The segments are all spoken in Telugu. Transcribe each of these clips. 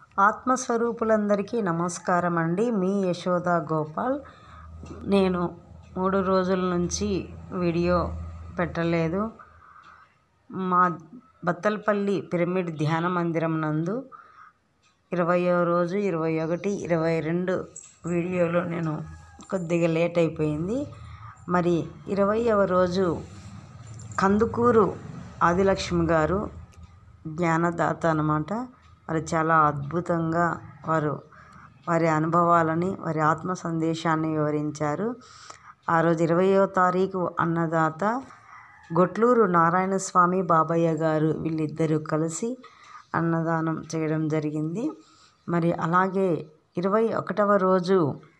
ఆత్మస్వరూపులందరికీ నమస్కారం అండి మీ యశోద గోపాల్ నేను మూడు రోజుల నుంచి వీడియో పెట్టలేదు మా బత్తలపల్లి పిరమిడ్ ధ్యాన మందిరం నందు ఇరవయో రోజు ఇరవై ఒకటి ఇరవై రెండు వీడియోలో నేను కొద్దిగా లేట్ అయిపోయింది మరి ఇరవైవ రోజు కందుకూరు ఆదిలక్ష్మి గారు జ్ఞానదాత అన్నమాట మరి చాలా అద్భుతంగా వారు వారి అనుభవాలని వారి ఆత్మ సందేశాన్ని వివరించారు ఆ రోజు ఇరవయో తారీఖు అన్నదాత గొట్లూరు నారాయణ స్వామి బాబయ్య గారు వీళ్ళిద్దరూ కలిసి అన్నదానం చేయడం జరిగింది మరి అలాగే ఇరవై ఒకటవ రోజు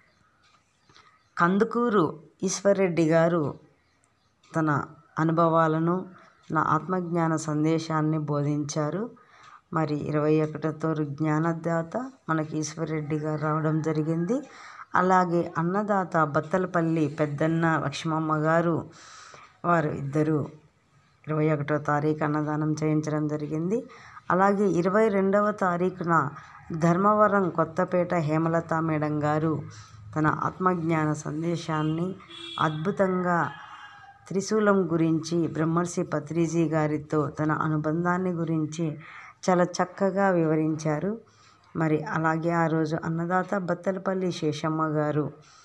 కందుకూరు ఈశ్వర్రెడ్డి గారు తన అనుభవాలను నా ఆత్మజ్ఞాన సందేశాన్ని బోధించారు మరి ఇరవై ఒకటో తోరు జ్ఞానదాత మనకి ఈశ్వర్రెడ్డి గారు రావడం జరిగింది అలాగే అన్నదాత బత్తలపల్లి పెద్దన్న లక్ష్మమ్మ గారు వారు ఇద్దరు ఇరవై ఒకటో తారీఖు అన్నదానం చేయించడం జరిగింది అలాగే ఇరవై రెండవ తారీఖున ధర్మవరం కొత్తపేట హేమలత మేడం గారు తన ఆత్మజ్ఞాన సందేశాన్ని అద్భుతంగా త్రిశూలం గురించి బ్రహ్మర్షి పత్రిజీ గారితో తన అనుబంధాన్ని గురించి చాలా చక్కగా వివరించారు మరి అలాగే ఆ రోజు అన్నదాత బత్తలపల్లి శేషమ్మ గారు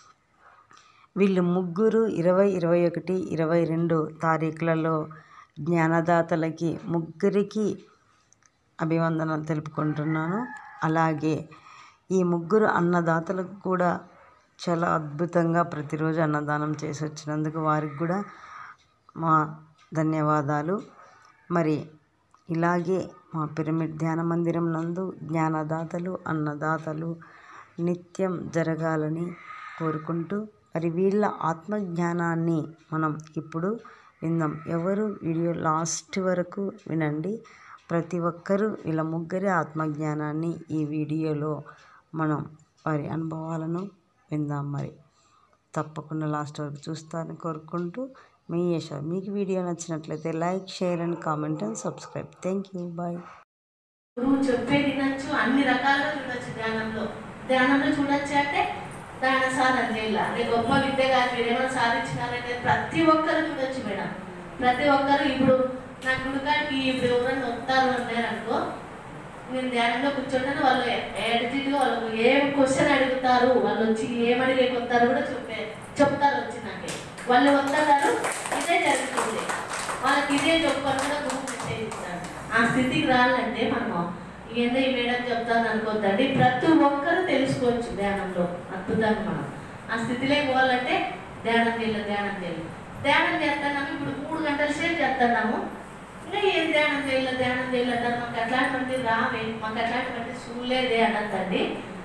వీళ్ళు ముగ్గురు ఇరవై ఇరవై ఒకటి ఇరవై రెండు తారీఖులలో జ్ఞానదాతలకి ముగ్గురికి అభివందనలు తెలుపుకుంటున్నాను అలాగే ఈ ముగ్గురు అన్నదాతలకు కూడా చాలా అద్భుతంగా ప్రతిరోజు అన్నదానం చేసి వచ్చినందుకు వారికి కూడా మా ధన్యవాదాలు మరి ఇలాగే మా పిరమిడ్ ధ్యాన మందిరం నందు జ్ఞానదాతలు అన్నదాతలు నిత్యం జరగాలని కోరుకుంటూ మరి వీళ్ళ ఆత్మజ్ఞానాన్ని మనం ఇప్పుడు విందాం ఎవరు వీడియో లాస్ట్ వరకు వినండి ప్రతి ఒక్కరూ వీళ్ళ ముగ్గురి ఆత్మజ్ఞానాన్ని ఈ వీడియోలో మనం వారి అనుభవాలను విందాం మరి తప్పకుండా లాస్ట్ వరకు చూస్తారని కోరుకుంటూ మీ యశ మీకు వీడియో నచ్చినట్లయితే like share and comment and subscribe thank you bye నువ్వు చెప్పేది వినొచ్చు అన్ని రకాలుగా చూడొచ్చు ధ్యానంలో ధ్యానంలో చూడొచ్చు అంటే ధ్యాన సాధన చేయాలి అదే గొప్ప విద్య కాదు మీరు ఏమైనా సాధించినారంటే ప్రతి ఒక్కరు చూడొచ్చు మేడం ప్రతి ఒక్కరు ఇప్పుడు నా గుడికాడికి ఇప్పుడు ఎవరైనా వస్తారు అన్నారనుకో నేను ధ్యానంలో కూర్చుంటాను వాళ్ళు ఎడజిట్గా వాళ్ళకు ఏం క్వశ్చన్ అడుగుతారు వాళ్ళు వచ్చి ఏమని లేకొస్తారు కూడా చెప్పే చెప్తారు వచ్చి నాకే వాళ్ళు వస్తారు ఇదే జరుగుతుంది వాళ్ళకి ఇదే చెప్పని కూడా గురువు మెసేజ్ ఇస్తాడు ఆ స్థితికి రావాలంటే మనము ఏందో ఈ మేడం చెప్తాను అనుకోద్దండి ప్రతి ఒక్కరు తెలుసుకోవచ్చు ధ్యానంలో అద్భుతంగా మనం ఆ స్థితిలోకి పోవాలంటే ధ్యానం చేయాలి ధ్యానం చేయాలి ధ్యానం చేస్తున్నాము ఇప్పుడు మూడు గంటల సేపు చేస్తున్నాము ఇంకా ఏం ధ్యానం చేయాలి ధ్యానం చేయాలంటారు మాకు అట్లాంటివంటి రావే మాకు అట్లాంటివంటి చూడలేదే అనద్దండి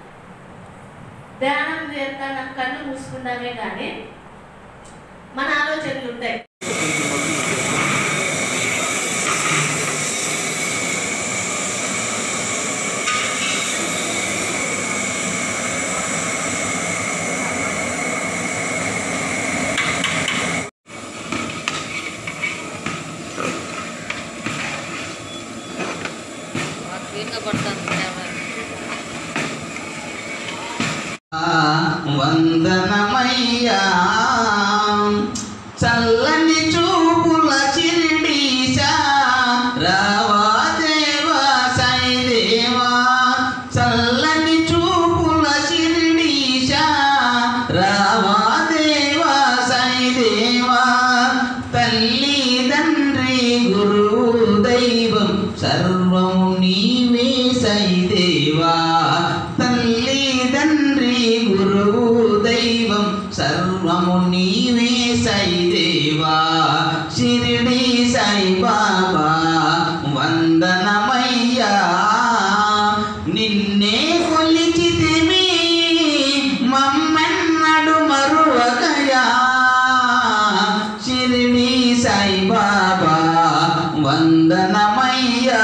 ధ్యానం చేస్తాను కళ్ళు మూసుకుంటామే కానీ మన ఆలోచనలు ఉంటాయి వందనమయ్యా చల్లని చూపుల చిరిడీశా రావా దేవా సైదేవా చల్లని చూపుల చిరిడీశా రావా దేవా సైదేవా తల్లి తండ్రి గురువు దైవం సర్వం నీవే సైదేవా తల్లి తండ్రి గురువు దైవం సర్వము నీవే సైదేవా షిరిడి సాయిబాబా వందనమయ్యా నిన్నే కొలిచితివి మమ్మెన్నడు మరువకయా షిరిడి సాయిబాబా వందనమయ్యా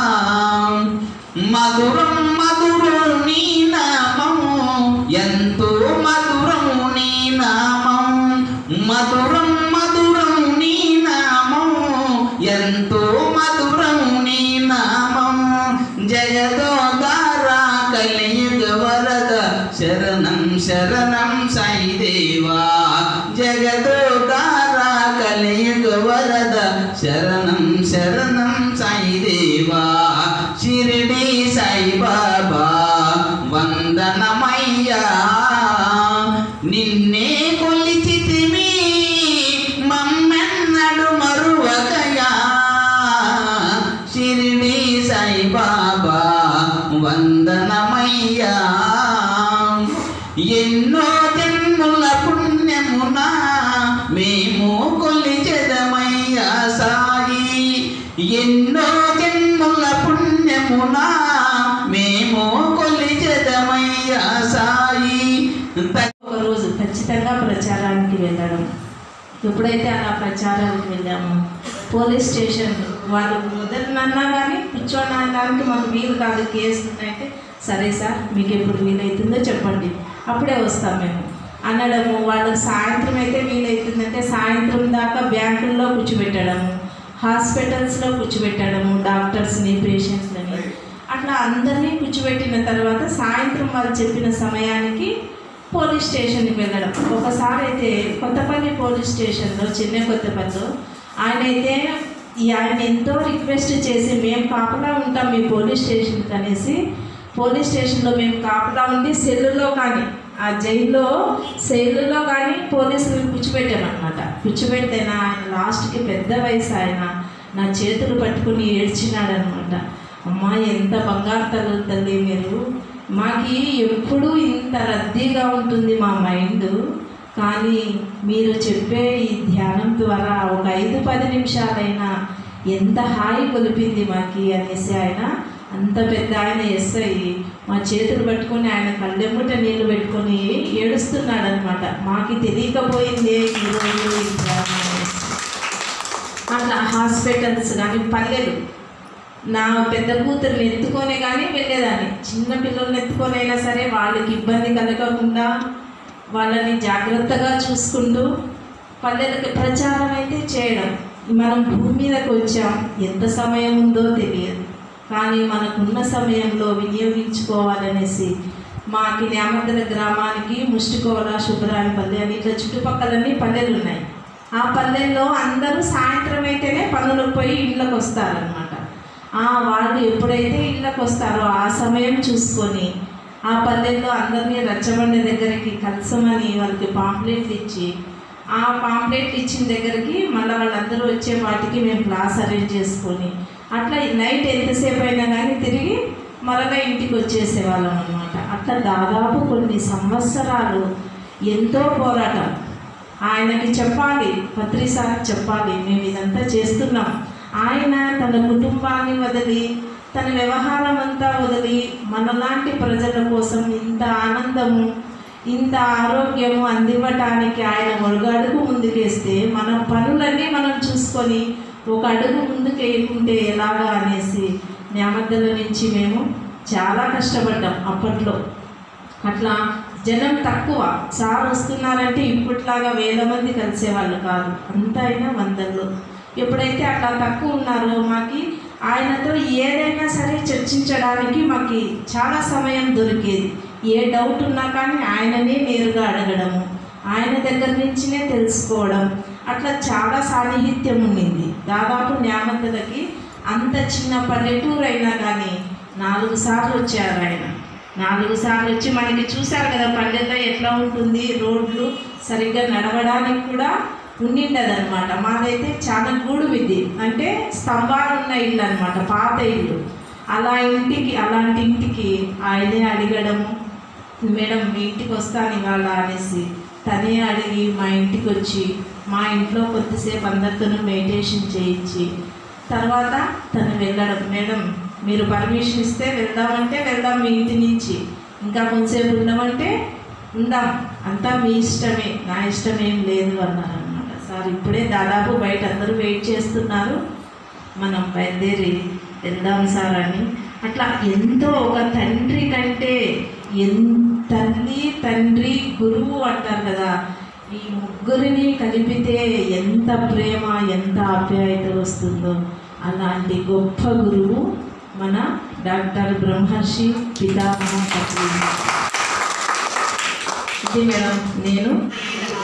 మధురం మధురం నీ నామము ఎంతో మధురం నీ నామం మధురం మధురం నీ నామం ఎంతో మధురం నీ నామం జయదోదారా శరణం సాయి దేవా జగదోదార కలియుగ వరద శరణం శరణం సాయి దేవా షిరిడి సాయి బాబా వందనమయ్యా నిన్నే కొలిచితిమి మమ్మెన్నడు మరువకయా షిరిడి సాయి బాబా వందనమయ్యా ఎన్నో జన్ముల పుణ్యమున మేము కొలిచెదమయ్యా సాయి ఎన్నో జన్ముల పుణ్యమున మేము కొలిచెదమయ్యా సాయి ఒక రోజు ఖచ్చితంగా ప్రచారానికి వెళ్ళడం ఎప్పుడైతే అలా ప్రచారానికి వెళ్ళామో పోలీస్ స్టేషన్ వాళ్ళు వదలనన్నా కానీ కూర్చొని అనడానికి మాకు వీలు కాదు కేసు అయితే సరే సార్ మీకు ఎప్పుడు వీలవుతుందో చెప్పండి అప్పుడే వస్తాం మేము అనడము వాళ్ళకి సాయంత్రం అయితే వీలవుతుందంటే సాయంత్రం దాకా బ్యాంకుల్లో కూర్చోబెట్టడము హాస్పిటల్స్లో కూర్చోబెట్టడము డాక్టర్స్ని పేషెంట్స్ని అట్లా అందరినీ కూర్చోబెట్టిన తర్వాత సాయంత్రం వాళ్ళు చెప్పిన సమయానికి పోలీస్ స్టేషన్కి వెళ్ళడం ఒకసారి అయితే కొత్తపల్లి పోలీస్ స్టేషన్లో చిన్న కొత్తపల్లిలో ఆయన అయితే ఈ ఆయన ఎంతో రిక్వెస్ట్ చేసి మేము కాపలా ఉంటాం మీ పోలీస్ స్టేషన్కి అనేసి పోలీస్ స్టేషన్లో మేము కాపలా ఉండి సెల్లులో కానీ ఆ జైల్లో సెల్లులో కానీ పోలీసులు కూర్చోబెట్టామన్నమాట కూర్చోబెడితే నా ఆయన లాస్ట్కి పెద్ద వయసు ఆయన నా చేతులు పట్టుకుని ఏడ్చినాడు అనమాట అమ్మా ఎంత బంగారు తల్లి తల్లి మీరు మాకి ఎప్పుడూ ఇంత రద్దీగా ఉంటుంది మా మైండ్ కానీ మీరు చెప్పే ఈ ధ్యానం ద్వారా ఒక ఐదు పది నిమిషాలైనా ఎంత హాయి కొలిపింది మాకి అనేసి ఆయన అంత పెద్ద ఆయన ఎస్ఐ మా చేతులు పట్టుకొని ఆయన కళ్ళెమ్మట నీళ్ళు పెట్టుకొని ఏడుస్తున్నాడు అనమాట మాకి తెలియకపోయిందే ఈరోజు ఈ ధ్యానం అనేసి అట్లా హాస్పిటల్స్ కానీ పల్లెలు నా పెద్ద కూతుర్ని ఎత్తుకొని కానీ వెళ్ళేదాన్ని చిన్న పిల్లల్ని ఎత్తుకొనైనా సరే వాళ్ళకి ఇబ్బంది కలగకుండా వాళ్ళని జాగ్రత్తగా చూసుకుంటూ పల్లెలకి ప్రచారం అయితే చేయడం మనం భూమి మీదకి వచ్చాం ఎంత సమయం ఉందో తెలియదు కానీ మనకున్న సమయంలో వినియోగించుకోవాలనేసి మాకి న్యామగల గ్రామానికి ముష్టికోల శుభ్రాయపల్లి అని ఇట్లా చుట్టుపక్కలన్నీ పల్లెలు ఉన్నాయి ఆ పల్లెల్లో అందరూ సాయంత్రం అయితేనే పనులకు పోయి ఇళ్ళకి వస్తారనమాట ఆ వాళ్ళు ఎప్పుడైతే ఇళ్ళకి వస్తారో ఆ సమయం చూసుకొని ఆ పల్లెల్లో అందరినీ రచ్చబండి దగ్గరికి కలిసమని వాళ్ళకి పాంప్లెట్లు ఇచ్చి ఆ పాంప్లెట్లు ఇచ్చిన దగ్గరికి మళ్ళీ వాళ్ళందరూ వచ్చే వాటికి మేము క్లాస్ అరేంజ్ చేసుకొని అట్లా నైట్ ఎంతసేపు అయినా కానీ తిరిగి మరలా ఇంటికి వచ్చేసేవాళ్ళం అనమాట అట్లా దాదాపు కొన్ని సంవత్సరాలు ఎంతో పోరాటం ఆయనకి చెప్పాలి పత్రిసారి చెప్పాలి మేము ఇదంతా చేస్తున్నాం ఆయన తన కుటుంబాన్ని వదిలి తన వ్యవహారం అంతా వదిలి మనలాంటి ప్రజల కోసం ఇంత ఆనందము ఇంత ఆరోగ్యము అందివ్వటానికి ఆయన ఒక అడుగు ముందుకేస్తే మన పనులన్నీ మనం చూసుకొని ఒక అడుగు ముందుకు వేయకుంటే ఎలాగా అనేసి న్యామద్దల నుంచి మేము చాలా కష్టపడ్డాం అప్పట్లో అట్లా జనం తక్కువ సార్ వస్తున్నారంటే ఇప్పట్లాగా వేల మంది కలిసేవాళ్ళు కాదు అంత అయినా వందల్లో ఎప్పుడైతే అట్లా తక్కువ ఉన్నారో మాకి ఆయనతో ఏదైనా సరే చర్చించడానికి మాకు చాలా సమయం దొరికేది ఏ డౌట్ ఉన్నా కానీ ఆయననే నేరుగా అడగడము ఆయన దగ్గర నుంచినే తెలుసుకోవడం అట్లా చాలా సాన్నిహిత్యం ఉండింది దాదాపు న్యామతలకి అంత చిన్న పల్లెటూరు అయినా కానీ నాలుగు సార్లు వచ్చారు ఆయన నాలుగు సార్లు వచ్చి మనకి చూశారు కదా పల్లెల్లో ఎట్లా ఉంటుంది రోడ్లు సరిగ్గా నడవడానికి కూడా ఉండిండదు అనమాట మాదైతే చాలా గూడు విధి అంటే స్తంభాలు ఉన్న ఇల్లు అనమాట పాత ఇల్లు అలా ఇంటికి అలాంటి ఇంటికి ఆయనే అడగడము మేడం మీ ఇంటికి వస్తాను ఇవాళ అనేసి తనే అడిగి మా ఇంటికి వచ్చి మా ఇంట్లో కొద్దిసేపు అందరితోనూ మెడిటేషన్ చేయించి తర్వాత తను వెళ్ళడం మేడం మీరు పర్మిషన్ ఇస్తే వెళ్దామంటే వెళ్దాం మీ ఇంటి నుంచి ఇంకా కొంతసేపు ఉండమంటే ఉందాం అంతా మీ ఇష్టమే నా ఇష్టం ఏం లేదు అన్నారు అనమాట సార్ ఇప్పుడే దాదాపు బయట అందరూ వెయిట్ చేస్తున్నారు మనం బయలుదేరి వెళ్దాం సార్ అని అట్లా ఎంతో ఒక తండ్రి కంటే ఎన్ తల్లి తండ్రి గురువు అంటారు కదా ఈ ముగ్గురిని కలిపితే ఎంత ప్రేమ ఎంత ఆప్యాయత వస్తుందో అలాంటి గొప్ప గురువు మన డాక్టర్ బ్రహ్మర్షి పితామహ పత్రి ఇది మేడం నేను